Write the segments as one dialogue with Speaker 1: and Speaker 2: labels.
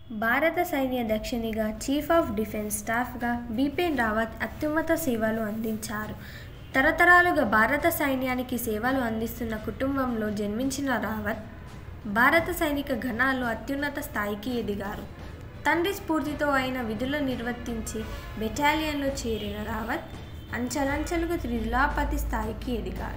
Speaker 1: భారత సైన్య దక్షిణిగా చీఫ్ ఆఫ్ డిఫెన్స్ స్టాఫ్గా బిపిన్ రావత్ అత్యున్నత సేవలు అందించారు తరతరాలుగా భారత సైన్యానికి సేవలు అందిస్తున్న కుటుంబంలో జన్మించిన రావత్ భారత సైనిక గణాల్లో అత్యున్నత స్థాయికి ఎదిగారు తండ్రి స్ఫూర్తితో ఆయన విధులు నిర్వర్తించి బెటాలియన్లో చేరిన రావత్ అంచెలంచెలుగా త్రిజులాపతి స్థాయికి ఎదిగారు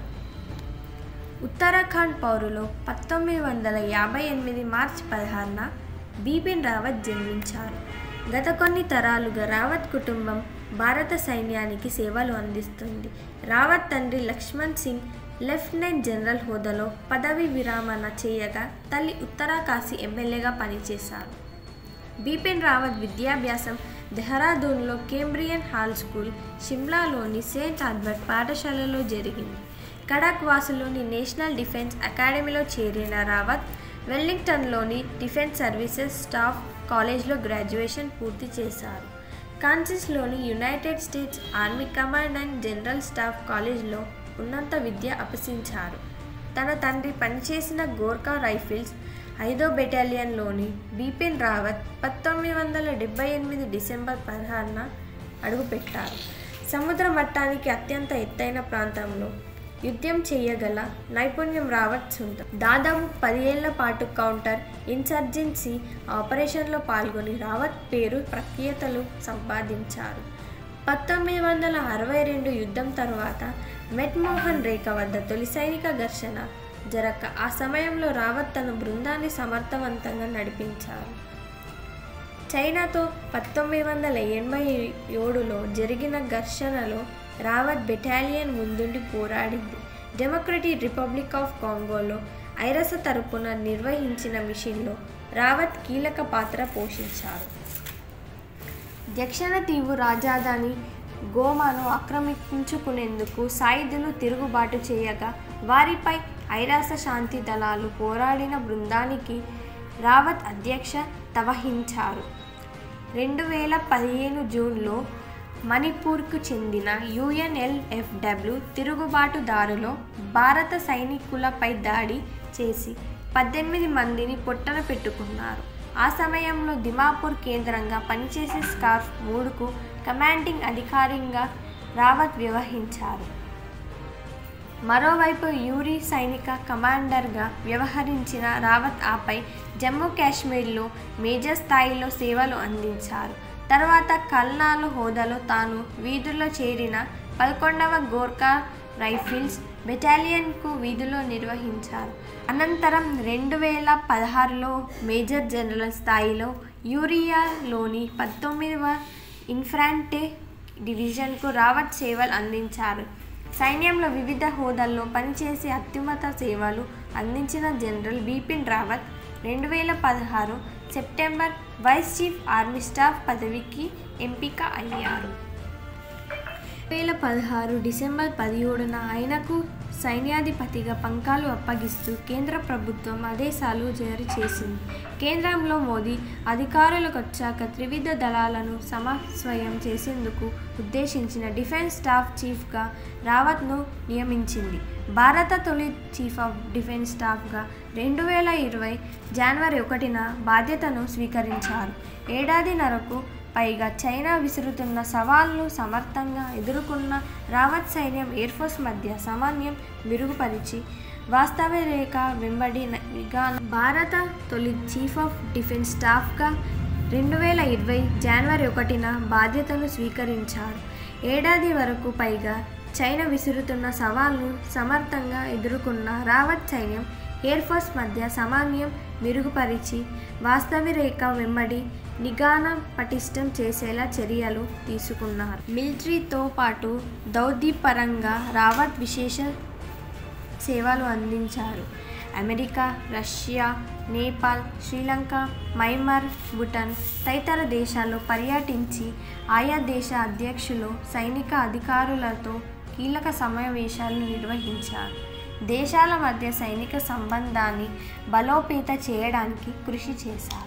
Speaker 1: ఉత్తరాఖండ్ పౌరులో పంతొమ్మిది వందల యాభై ఎనిమిది మార్చి పదహారున బిపిన్ రావత్ జన్మించారు గత కొన్ని తరాలుగా రావత్ కుటుంబం భారత సైన్యానికి సేవలు అందిస్తుంది రావత్ తండ్రి లక్ష్మణ్ సింగ్ లెఫ్టినెంట్ జనరల్ హోదాలో పదవి విరామణ చేయగా తల్లి ఉత్తరాకాశీ ఎమ్మెల్యేగా పనిచేశారు బిపిన్ రావత్ విద్యాభ్యాసం దెహ్రాదూన్లో కేంబ్రియన్ హాల్ స్కూల్ షిమ్లాలోని సెయింట్ ఆల్బర్ట్ పాఠశాలలో జరిగింది కడక్ వాసులోని నేషనల్ డిఫెన్స్ అకాడమీలో చేరిన రావత్ వెల్లింగ్టన్లోని డిఫెన్స్ సర్వీసెస్ స్టాఫ్ కాలేజ్లో గ్రాడ్యుయేషన్ పూర్తి చేశారు కాన్సిస్లోని United States Army Command and General Staff కాలేజ్లో ఉన్నత విద్య అభ్యసించారు తన తండ్రి పనిచేసిన గోర్ఖా రైఫిల్స్ ఐదో బెటాలియన్లోని బిపిన్ రావత్ పంతొమ్మిది వందల డెబ్బై ఎనిమిది డిసెంబర్ పదహారున అడుగుపెట్టారు సముద్ర మట్టానికి అత్యంత ఎత్తైన ప్రాంతంలో యుద్ధం చేయగల నైపుణ్యం రావత్ సొంతం దాదాపు పదిహేళ్ల పాటు కౌంటర్ ఇన్సర్జెన్సీ ఆపరేషన్లో పాల్గొని రావత్ పేరు ప్రఖ్యాతలు సంపాదించారు పంతొమ్మిది వందల అరవై రెండు యుద్ధం తర్వాత మెట్మోహన్ రేఖ వద్ద తొలి సైనిక ఘర్షణ జరక్క ఆ సమయంలో రావత్ తన బృందాన్ని సమర్థవంతంగా నడిపించారు చైనాతో పంతొమ్మిది వందల ఎనభై ఏడులో జరిగిన ఘర్షణలో రావత్ బెటాలియన్ ముందుండి పోరాడింది డెమోక్రటిక్ రిపబ్లిక్ ఆఫ్ కాంగోలో ఐరస తరపున నిర్వహించిన మిషన్లో రావత్ కీలక పాత్ర పోషించారు దక్షిణ తీవు రాజధాని గోమాను ఆక్రమించుకునేందుకు సాయుధులు తిరుగుబాటు చేయగా వారిపై ఐరాస శాంతి దళాలు పోరాడిన బృందానికి రావత్ అధ్యక్ష వహించారు రెండు వేల పదిహేను జూన్లో మణిపూర్కు చెందిన యుఎన్ఎల్ఎఫ్డబ్ల్యూ తిరుగుబాటుదారులో భారత సైనికులపై దాడి చేసి పద్దెనిమిది మందిని పొట్టన పెట్టుకున్నారు ఆ సమయంలో దిమాపూర్ కేంద్రంగా పనిచేసే స్కార్ఫ్ మూడుకు కమాండింగ్ అధికారిగా రావత్ వ్యవహరించారు మరోవైపు యూరి సైనిక కమాండర్గా వ్యవహరించిన రావత్ ఆపై జమ్మూ కాశ్మీర్లో మేజర్ స్థాయిలో సేవలు అందించారు తర్వాత కల్నాలు హోదాలో తాను వీధుల్లో చేరిన పదకొండవ గోర్ఖా రైఫిల్స్ బెటాలియన్కు వీధులో నిర్వహించారు అనంతరం రెండు వేల పదహారులో మేజర్ జనరల్ స్థాయిలో యూరియాలోని పంతొమ్మిదవ ఇన్ఫ్రాంటే డివిజన్కు రావత్ సేవలు అందించారు సైన్యంలో వివిధ హోదాల్లో పనిచేసే అత్యున్నత సేవలు అందించిన జనరల్ బిపిన్ రావత్ రెండు వేల పదహారు September vice chief army staff పదవికి ఎంపిక అయ్యారు వేల పదహారు డిసెంబర్ పదిహేడున ఆయనకు సైన్యాధిపతిగా పంకాలు అప్పగిస్తూ కేంద్ర ప్రభుత్వం ఆదేశాలు జారీ చేసింది కేంద్రంలో మోదీ అధికారులకు వచ్చాక త్రివిధ దళాలను సమస్వయం చేసేందుకు ఉద్దేశించిన డిఫెన్స్ స్టాఫ్ చీఫ్గా రావత్ను నియమించింది భారత తొలి చీఫ్ ఆఫ్ డిఫెన్స్ స్టాఫ్గా రెండు వేల ఇరవై జనవరి ఒకటిన బాధ్యతను స్వీకరించారు ఏడాదిన్నరకు పైగా చైనా విసురుతున్న సవాళ్లు సమర్థంగా ఎదుర్కొన్న రావత్ సైన్యం ఎయిర్ఫోర్స్ మధ్య సమన్వయం మెరుగుపరిచి వాస్తవ రేఖ వెంబడి భారత తొలి చీఫ్ ఆఫ్ డిఫెన్స్ స్టాఫ్గా రెండు వేల ఇరవై జనవరి ఒకటిన బాధ్యతను స్వీకరించారు ఏడాది వరకు పైగా చైనా విసురుతున్న సవాళ్లను సమర్థంగా ఎదుర్కొన్న రావత్ సైన్యం ఎయిర్ఫోర్స్ మధ్య సమన్వయం మెరుగుపరిచి వాస్తవ రేఖ వెంబడి నిఘాన పటిష్టం చేసేలా చర్యలు తీసుకున్నారు మిలిటరీతో పాటు దౌత్యపరంగా రావత్ విశేష సేవలు అందించారు America Russia Nepal Sri Lanka Myanmar Bhutan తదితర దేశాల్లో పర్యటించి ఆయా దేశ అధ్యక్షులు సైనిక అధికారులతో కీలక సమావేశాలు నిర్వహించారు దేశాల మధ్య సైనిక సంబంధాన్ని బలోపేత చేయడానికి కృషి చేశారు